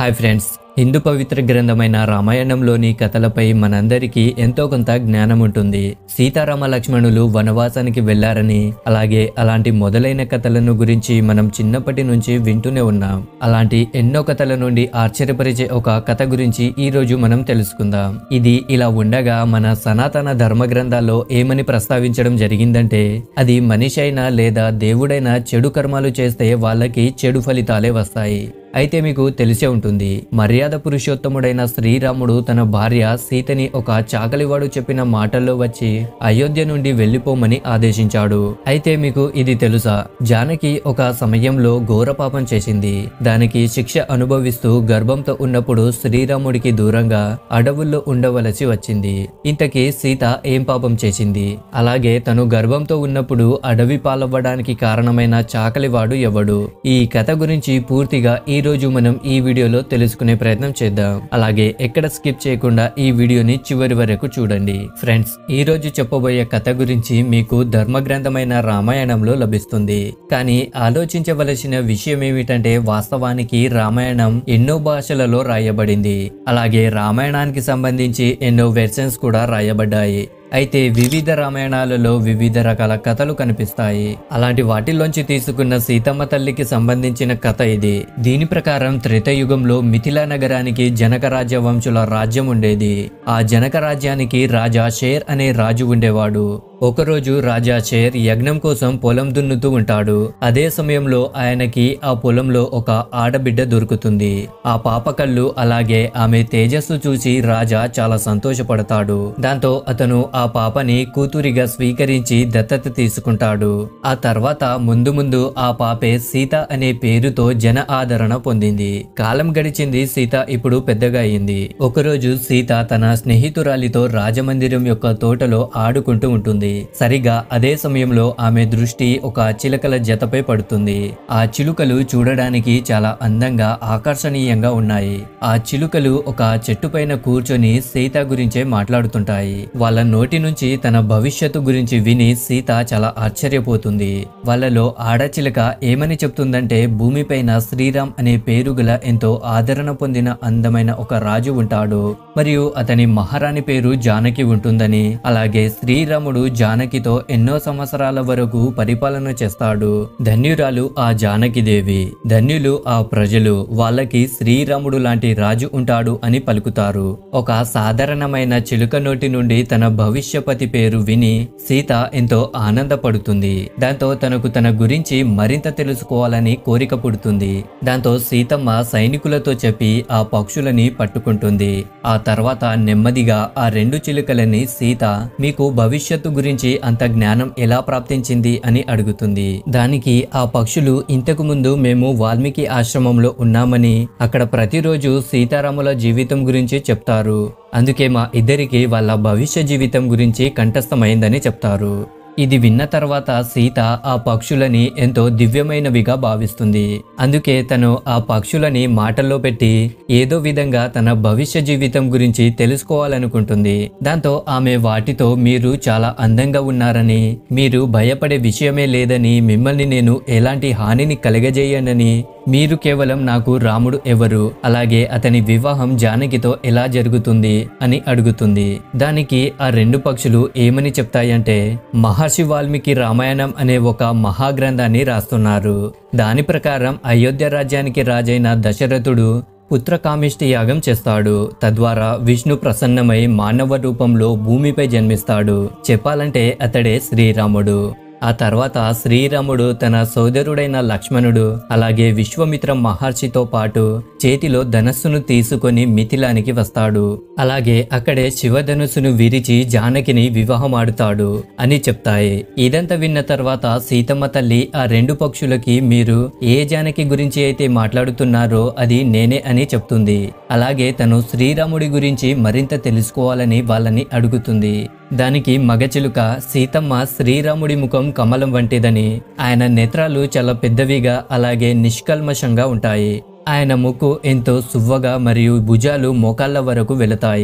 hi friends Hindu పవిత్ర గ్రంథమైన రామాయణంలోని కథలపై మనందరికీ ఎంతో కొంత జ్ఞానం ఉంటుంది సీతారామ లక్ష్మణులు వనవాసానికి వెళ్లారని అలాగే అలాంటి మొదలైన కథలను గురించి మనం చిన్నప్పటి నుంచి వింటూనే ఉన్నాం అలాంటి ఎన్నో కథల నుండి ఆశ్చర్యపరిచే ఒక కథ గురించి ఈ రోజు మనం తెలుసుకుందాం ఇది ఇలా ఉండగా మన సనాతన ధర్మ గ్రంథాల్లో ఏమని ప్రస్తావించడం జరిగిందంటే అది మనిషి అయినా లేదా దేవుడైనా చెడు కర్మాలు చేస్తే వాళ్ళకి చెడు ఫలితాలే వస్తాయి అయితే మీకు తెలిసే ఉంటుంది మర్యాద పురుషోత్తముడైన శ్రీరాముడు తన భార్య సీతని ఒక చాకలివాడు చెప్పిన మాటల్లో వచ్చి అయోధ్య నుండి వెళ్లిపోమని ఆదేశించాడు అయితే మీకు ఇది తెలుసా జానకి ఒక సమయంలో ఘోర పాపం చేసింది దానికి శిక్ష అనుభవిస్తూ గర్భంతో ఉన్నప్పుడు శ్రీరాముడికి దూరంగా అడవుల్లో ఉండవలసి వచ్చింది ఇంతకీ సీత ఏం పాపం చేసింది అలాగే తను గర్భంతో ఉన్నప్పుడు అడవి పాలవ్వడానికి కారణమైన చాకలివాడు ఎవడు ఈ కథ గురించి పూర్తిగా ఈ రోజు మనం ఈ వీడియోలో తెలుసుకునే ప్రయత్నం చేద్దాం అలాగే ఎక్కడ స్కిప్ చేయకుండా ఈ వీడియోని చివరి వరకు చూడండి ఫ్రెండ్స్ ఈ రోజు చెప్పబోయే కథ గురించి మీకు ధర్మ గ్రంథమైన రామాయణంలో లభిస్తుంది కానీ ఆలోచించవలసిన విషయం ఏమిటంటే వాస్తవానికి రామాయణం ఎన్నో భాషలలో రాయబడింది అలాగే రామాయణానికి సంబంధించి ఎన్నో వెర్షన్స్ కూడా రాయబడ్డాయి అయితే వివిధ రామాయణాలలో వివిధ రకాల కథలు కనిపిస్తాయి అలాంటి వాటిల్లోంచి తీసుకున్న సీతమ్మ తల్లికి సంబంధించిన కథ ఇది దీని ప్రకారం త్రేతయుగంలో మిథిలా నగరానికి జనక రాజ్య వంశుల రాజ్యం ఉండేది ఆ జనక రాజ్యానికి రాజా షేర్ అనే రాజు ఉండేవాడు ఒకరోజు రాజా షేర్ యజ్ఞం కోసం పొలం దున్నుతూ ఉంటాడు అదే సమయంలో ఆయనకి ఆ పొలంలో ఒక ఆడబిడ్డ దొరుకుతుంది ఆ పాప కళ్ళు అలాగే ఆమె తేజస్సు చూసి రాజా చాలా సంతోషపడతాడు దాంతో అతను ఆ పాపని కూతురిగా స్వీకరించి దత్తత తీసుకుంటాడు ఆ తర్వాత ముందు ముందు ఆ పాపే సీత అనే పేరుతో జన ఆదరణ పొందింది కాలం గడిచింది సీత ఇప్పుడు పెద్దగా అయింది ఒకరోజు సీత తన స్నేహితురాలితో రాజమందిరం యొక్క తోటలో ఆడుకుంటూ ఉంటుంది సరిగా అదే సమయంలో ఆమె దృష్టి ఒక చిలకల జతపై పడుతుంది ఆ చిలుకలు చూడడానికి చాలా అందంగా ఆకర్షణీయంగా ఉన్నాయి ఆ చిలుకలు ఒక చెట్టు పైన కూర్చొని సీత గురించే మాట్లాడుతుంటాయి వాళ్ళ నోటి నుంచి తన భవిష్యత్తు గురించి విని సీత చాలా ఆశ్చర్యపోతుంది వాళ్ళలో ఆడచిలక ఏమని చెప్తుందంటే భూమిపైన శ్రీరామ్ అనే పేరు గల ఎంతో ఆదరణ పొందిన అందమైన ఒక రాజు ఉంటాడు మరియు అతని మహారాణి పేరు జానకి ఉంటుందని అలాగే శ్రీరాముడు జానకితో ఎన్నో సంవత్సరాల వరకు పరిపాలన చేస్తాడు ధన్యురాలు ఆ జానకి దేవి ధన్యులు ఆ ప్రజలు వాళ్ళకి శ్రీరాముడు లాంటి రాజు ఉంటాడు అని పలుకుతారు ఒక సాధారణమైన చిలుక నోటి నుండి తన భవిష్యపతి పేరు విని సీత ఎంతో ఆనందపడుతుంది దాంతో తనకు తన గురించి మరింత తెలుసుకోవాలని కోరిక పుడుతుంది దాంతో సీతమ్మ సైనికులతో చెప్పి ఆ పక్షులని పట్టుకుంటుంది ఆ తర్వాత నెమ్మదిగా ఆ రెండు చిలుకలని సీత మీకు భవిష్యత్తు గురించి అంత జ్ఞానం ఎలా ప్రాప్తించింది అని అడుగుతుంది దానికి ఆ పక్షులు ఇంతకు ముందు మేము వాల్మీకి ఆశ్రమంలో ఉన్నామని అక్కడ ప్రతిరోజు సీతారాముల జీవితం గురించి చెప్తారు అందుకే మా ఇద్దరికి వాళ్ళ భవిష్య జీవితం గురించి కంఠస్థమైందని చెప్తారు ఇది విన్న తర్వాత సీత ఆ పక్షులని ఎంతో దివ్యమైనవిగా భావిస్తుంది అందుకే తను ఆ పక్షులని మాటల్లో పెట్టి ఏదో విధంగా తన భవిష్య జీవితం గురించి తెలుసుకోవాలనుకుంటుంది దాంతో ఆమె వాటితో మీరు చాలా అందంగా ఉన్నారని మీరు భయపడే విషయమే లేదని మిమ్మల్ని నేను ఎలాంటి హానిని కలగజేయనని మీరు కేవలం నాకు రాముడు ఎవరు అలాగే అతని వివాహం జానకితో ఎలా జరుగుతుంది అని అడుగుతుంది దానికి ఆ రెండు పక్షులు ఏమని చెప్తాయంటే మహర్షి వాల్మీకి రామాయణం అనే ఒక మహాగ్రంథాన్ని రాస్తున్నారు దాని ప్రకారం అయోధ్య రాజ్యానికి రాజైన దశరథుడు పుత్రకామిష్టి యాగం చేస్తాడు తద్వారా విష్ణు ప్రసన్నమై మానవ రూపంలో భూమిపై జన్మిస్తాడు చెప్పాలంటే అతడే శ్రీరాముడు ఆ తర్వాత శ్రీరాముడు తన సోదరుడైన లక్ష్మణుడు అలాగే విశ్వమిత్ర మహర్షితో పాటు చేతిలో ధనస్సును తీసుకొని మిథిలానికి వస్తాడు అలాగే అక్కడే శివధనుస్సును విరిచి జానకిని వివాహమాడుతాడు అని చెప్తాయి ఇదంతా విన్న తర్వాత సీతమ్మ తల్లి ఆ రెండు పక్షులకి మీరు ఏ జానకి గురించి అయితే మాట్లాడుతున్నారో అది నేనే అని చెప్తుంది అలాగే తను శ్రీరాముడి గురించి మరింత తెలుసుకోవాలని వాళ్ళని అడుగుతుంది దానికి మగచిలుక సీతమ్మ శ్రీరాముడి ముఖం కమలం వంటిదని ఆయన నేత్రాలు చాలా పెద్దవిగా అలాగే నిష్కల్మషంగా ఉంటాయి ఆయన ముక్కు ఎంతో సువ్వగా మరియు భుజాలు మోకాళ్ళ వరకు వెళతాయి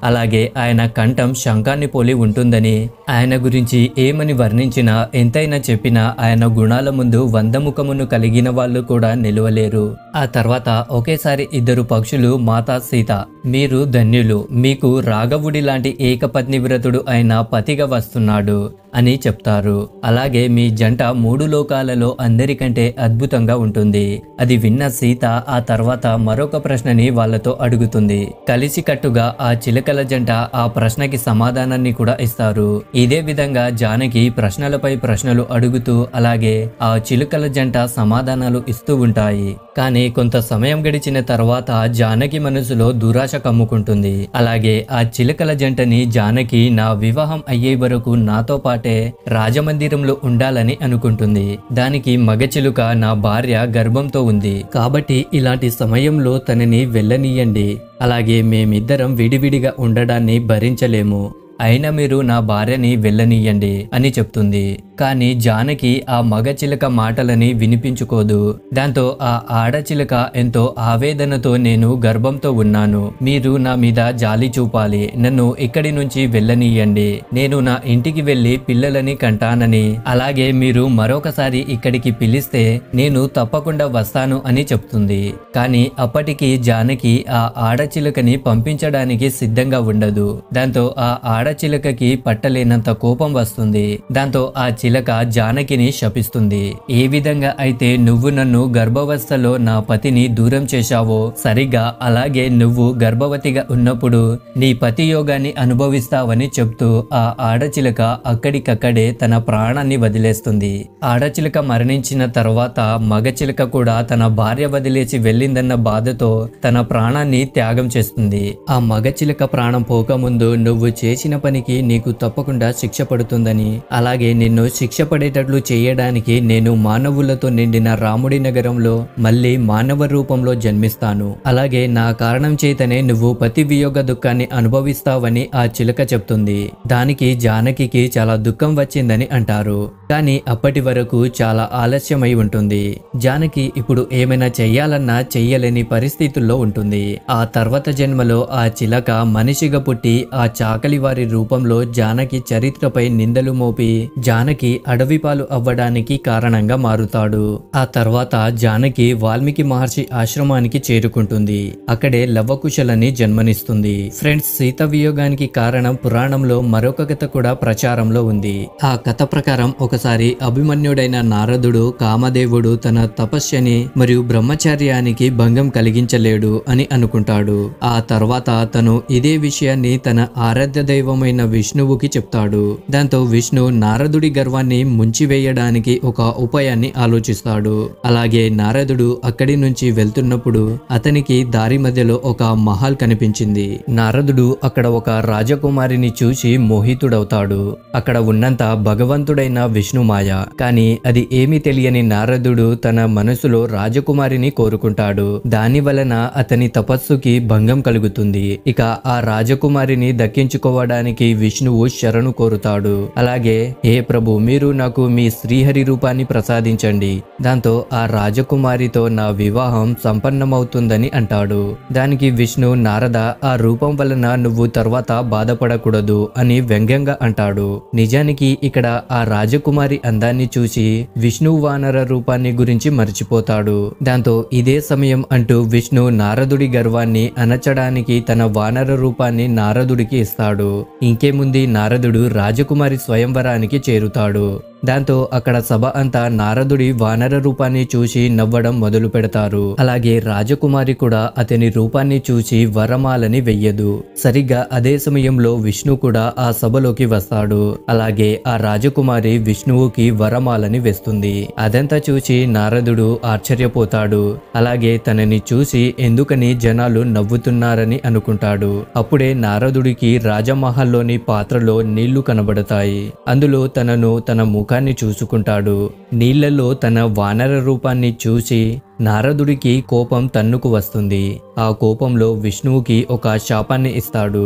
అలాగే ఆయన కంఠం శంఖాన్ని పోలి ఉంటుందని ఆయన గురించి ఏమని వర్ణించినా ఎంతైనా చెప్పినా ఆయన గుణాల ముందు వందముఖమును కలిగిన వాళ్ళు కూడా నిలవలేరు ఆ తర్వాత ఒకేసారి ఇద్దరు పక్షులు మాతా సీత మీరు ధన్యులు మీకు రాఘవుడి లాంటి ఏకపత్ని వ్రతుడు అయిన పతిగా వస్తున్నాడు అని చెప్తారు అలాగే మీ జంట మూడు లోకాలలో అందరికంటే అద్భుతంగా ఉంటుంది అది విన్న సీత ఆ తర్వాత మరొక ప్రశ్నని వాళ్ళతో అడుగుతుంది కలిసికట్టుగా ఆ చిలకల జంట ఆ ప్రశ్నకి సమాధానాన్ని కూడా ఇస్తారు ఇదే విధంగా జానకి ప్రశ్నలపై ప్రశ్నలు అడుగుతూ అలాగే ఆ చిలుకల జంట సమాధానాలు ఇస్తూ ఉంటాయి కానీ కొంత సమయం గడిచిన తర్వాత జానకి మనసులో దురాశ కమ్ముకుంటుంది అలాగే ఆ చిలుకల జంటని జానకి నా వివాహం అయ్యే వరకు నాతో పాటే రాజమందిరంలో ఉండాలని అనుకుంటుంది దానికి మగ చిలుక నా భార్య గర్భంతో ఉంది కాబట్టి ఇలాంటి సమయంలో తనని వెళ్ళనీయండి అలాగే మేమిద్దరం విడివిడిగా ఉండడాన్ని భరించలేము అయినా మీరు నా భార్యని వెళ్ళనీయండి అని చెప్తుంది కానీ జానకి ఆ మగ చిలక మాటలని వినిపించుకోదు దాంతో ఆ ఆడచిలక ఎంతో ఆవేదనతో నేను గర్భంతో ఉన్నాను మీరు నా మీద జాలి చూపాలి నన్ను ఇక్కడి నుంచి వెళ్ళనీయండి నేను నా ఇంటికి వెళ్ళి పిల్లలని కంటానని అలాగే మీరు మరొకసారి ఇక్కడికి పిలిస్తే నేను తప్పకుండా వస్తాను అని చెప్తుంది కానీ అప్పటికి జానకి ఆ ఆడచిలకని పంపించడానికి సిద్ధంగా ఉండదు దాంతో ఆ ఆడచిలకకి పట్టలేనంత కోపం వస్తుంది దాంతో ఆ చిలక జానకిని శపిస్తుంది ఏ విధంగా అయితే నువ్వు నన్ను గర్భవస్థలో నా పతిని దూరం చేశావో సరిగా అలాగే నువ్వు గర్భవతిగా ఉన్నప్పుడు నీ పతి యోగాన్ని అనుభవిస్తావని చెప్తూ ఆ ఆడచిలక అక్కడికక్కడే తన ప్రాణాన్ని వదిలేస్తుంది ఆడచిలక మరణించిన తర్వాత మగచిలక కూడా తన భార్య వదిలేసి వెళ్ళిందన్న బాధతో తన ప్రాణాన్ని త్యాగం చేస్తుంది ఆ మగచిలక ప్రాణం పోకముందు నువ్వు చేసిన పనికి నీకు తప్పకుండా శిక్ష పడుతుందని అలాగే నిన్ను శిక్ష పడేటట్లు చేయడానికి నేను మానవులతో నిండిన రాముడి నగరంలో మళ్ళీ మానవ రూపంలో జన్మిస్తాను అలాగే నా కారణం చేతనే నువ్వు పతి వియోగ దుఃఖాన్ని అనుభవిస్తావని ఆ చిలక చెప్తుంది దానికి జానకికి చాలా దుఃఖం వచ్చిందని అంటారు కానీ అప్పటి వరకు చాలా ఆలస్యమై ఉంటుంది జానకి ఇప్పుడు ఏమైనా చెయ్యాలన్నా చెయ్యలేని పరిస్థితుల్లో ఉంటుంది ఆ తర్వాత జన్మలో ఆ చిలక మనిషిగా పుట్టి ఆ చాకలి వారి రూపంలో జానకి చరిత్రపై నిందలు మోపి జానకి అడవి పాలు అవ్వడానికి కారణంగా మారుతాడు ఆ తర్వాత జానకి వాల్మీకి మహర్షి ఆశ్రమానికి చేరుకుంటుంది అక్కడే లవకుశలని జన్మనిస్తుంది ఫ్రెండ్స్ సీత వియోగానికి కారణం పురాణంలో మరొక కథ కూడా ప్రచారంలో ఉంది ఆ కథ ప్రకారం ఒకసారి అభిమన్యుడైన నారదుడు కామదేవుడు తన తపస్యని మరియు బ్రహ్మచర్యానికి భంగం కలిగించలేడు అని అనుకుంటాడు ఆ తర్వాత తను ఇదే విషయాన్ని తన ఆరాధ్య దైవమైన విష్ణువుకి చెప్తాడు దాంతో విష్ణు నారదుడి గర్వాన్ని ముంచివేయడానికి ఒక ఉపాయాన్ని ఆలోచిస్తాడు అలాగే నారదుడు అక్కడి నుంచి వెళ్తున్నప్పుడు అతనికి దారి మధ్యలో ఒక మహల్ కనిపించింది నారదుడు అక్కడ ఒక రాజకుమారిని చూసి మోహితుడవుతాడు అక్కడ ఉన్నంత భగవంతుడైన విష్ణుమాయ కానీ అది ఏమీ తెలియని నారదుడు తన మనసులో రాజకుమారిని కోరుకుంటాడు దాని వలన అతని తపస్సుకి భంగం కలుగుతుంది ఇక ఆ రాజకుమారిని దక్కించుకోవడానికి విష్ణువు శరణు కోరుతాడు అలాగే ఏ ప్రభు మీరు నాకు మీ శ్రీహరి రూపాన్ని ప్రసాదించండి దాంతో ఆ రాజకుమారితో నా వివాహం సంపన్నమవుతుందని అంటాడు దానికి విష్ణు నారద ఆ రూపం వలన నువ్వు తర్వాత బాధపడకూడదు అని వ్యంగ్యంగా అంటాడు నిజానికి ఇక్కడ ఆ రాజకుమారి అందాన్ని చూసి విష్ణు వానర రూపాన్ని గురించి మర్చిపోతాడు దాంతో ఇదే సమయం అంటూ విష్ణు నారదుడి గర్వాన్ని అనచడానికి తన వానర రూపాన్ని నారదుడికి ఇస్తాడు ఇంకేముంది నారదుడు రాజకుమారి స్వయంవరానికి చేరుతాడు దాంతో అక్కడ సభ అంతా నారదుడి వానర రూపాన్ని చూసి నవ్వడం మొదలు పెడతారు అలాగే రాజకుమారి కూడా అతని రూపాన్ని చూసి వరమాలని వెయ్యదు సరిగ్గా అదే సమయంలో విష్ణు కూడా ఆ సభలోకి వస్తాడు అలాగే ఆ రాజకుమారి విష్ణువుకి వరమాలని వేస్తుంది అదంతా చూసి నారదుడు ఆశ్చర్యపోతాడు అలాగే తనని చూసి ఎందుకని జనాలు నవ్వుతున్నారని అనుకుంటాడు అప్పుడే నారదుడికి రాజమహల్లోని పాత్రలో నీళ్లు కనబడతాయి అందులో తనను తన ముఖాన్ని చూసుకుంటాడు నీళ్లలో తన వానర రూపాన్ని చూసి నారదుడికి కోపం తన్నుకు వస్తుంది ఆ కోపంలో విష్ణువుకి ఒక శాపాన్ని ఇస్తాడు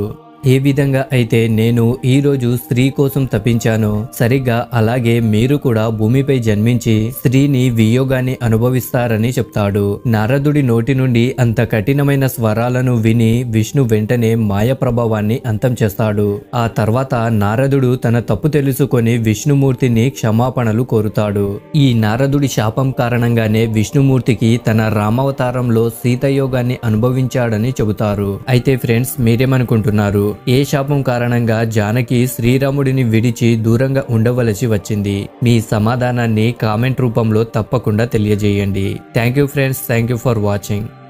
ఏ విధంగా అయితే నేను ఈ రోజు స్త్రీ కోసం తప్పించానో సరిగ్గా అలాగే మీరు కూడా భూమిపై జన్మించి స్త్రీని వియోగాన్ని అనుభవిస్తారని చెప్తాడు నారదుడి నోటి నుండి అంత కఠినమైన స్వరాలను విని విష్ణు వెంటనే మాయ ప్రభావాన్ని అంతం చేస్తాడు ఆ తర్వాత నారదుడు తన తప్పు తెలుసుకొని విష్ణుమూర్తిని క్షమాపణలు కోరుతాడు ఈ నారదుడి శాపం కారణంగానే విష్ణుమూర్తికి తన రామావతారంలో సీతయోగాన్ని అనుభవించాడని చెబుతారు అయితే ఫ్రెండ్స్ మీరేమనుకుంటున్నారు ఏ శాపం కారణంగా జానకి శ్రీరాముడిని విడిచి దూరంగా ఉండవలసి వచ్చింది మీ సమాధానాన్ని కామెంట్ రూపంలో తప్పకుండా తెలియజేయండి thank you friends thank you for watching